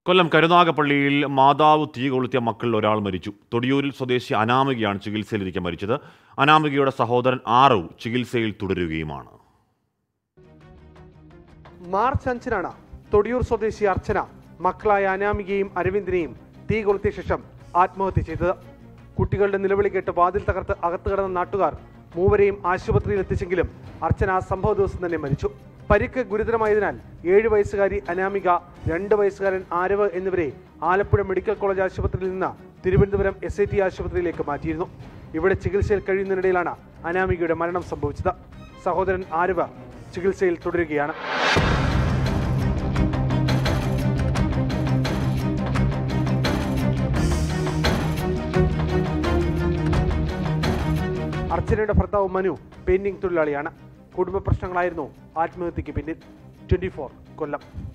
കൊല്ലം കരുനാഗപ്പള്ളിയിൽ മാതാവ് തീ കൊളുത്തിയ മക്കളിൽ ഒരാൾ മരിച്ചു തൊടിയൂരിൽ സ്വദേശി അനാമികയാണ് ചികിത്സയിലിരിക്കെ മരിച്ചത് അനാമികയുടെ സഹോദരൻ ആറവ് ചികിത്സയിൽ തുടരുകയുമാണ് മാർച്ച് അഞ്ചിനാണ് തൊടിയൂർ സ്വദേശി അർച്ചന മക്കളായ അനാമികയും അരവിന്ദിനെയും തീ കൊളുത്തിയ ശേഷം ആത്മഹത്യ ചെയ്തത് കുട്ടികളുടെ നിലവിളി കേട്ട് വാതിൽ തകർത്ത് അകത്ത് കിടന്ന നാട്ടുകാർ മൂവരെയും ആശുപത്രിയിൽ എത്തിച്ചെങ്കിലും അർച്ചന ആ സംഭവ ദിവസം തന്നെ മരിച്ചു പരിക്ക് ഗുരുതരമായതിനാൽ ഏഴ് വയസ്സുകാരി അനാമിക രണ്ട് വയസ്സുകാരൻ ആരവ് എന്നിവരെ ആലപ്പുഴ മെഡിക്കൽ കോളേജ് ആശുപത്രിയിൽ നിന്ന് തിരുവനന്തപുരം എസ് ഐ ടി ആശുപത്രിയിലേക്ക് മാറ്റിയിരുന്നു ഇവിടെ ചികിത്സയിൽ കഴിയുന്നതിനിടയിലാണ് അനാമികയുടെ മരണം സംഭവിച്ചത് സഹോദരൻ ആരവ് ചികിത്സയിൽ തുടരുകയാണ് അർച്ചനയുടെ ഭർത്താവ് മനു പെയിന്റിംഗ് തൊഴിലാളിയാണ് കുടുംബ പ്രശ്നങ്ങളായിരുന്നു ആത്മഹത്യക്ക് പിന്നിൽ ട്വന്റി കൊല്ലം